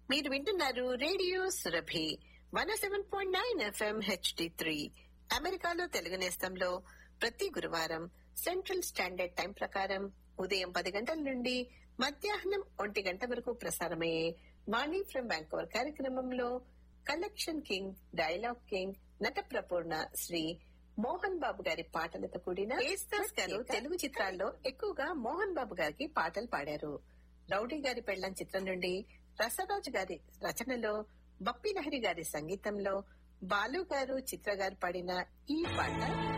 మీరు వింటున్నారు radio Surabhi one seven point nine FM HD three అమెరికాలో తెలుగు నేస్తంలో ప్రతి గురువారం సెంట్రల్ స్టాండర్డ్ టైం ప్రకారం ఉదయం పది గంటల నుండి మధ్యాహ్నం ఒంటి గంట వరకు ప్రసారమయ్యే మార్నింగ్ ఫ్రమ్ బ్యాంకోవర్ కార్యక్రమంలో కలెక్షన్ కింగ్ డైలాగ్ కింగ్ నట ప్రపూర్ణ శ్రీ మోహన్ బాబు గారి పాటలతో కూడిన ఏస్తాస్ గారు తెలుగు చిత్రాల్లో ఎక్కువగా మోహన్ బాబు గారికి పాటలు పాడారు రౌడీ గారి పెళ్ళం చిత్రం నుండి రసరాజు గారి రచనలో బప్పి లహరి గారి సంగీతంలో బాలు గారు చిత్ర గారు పాడిన ఈ పాట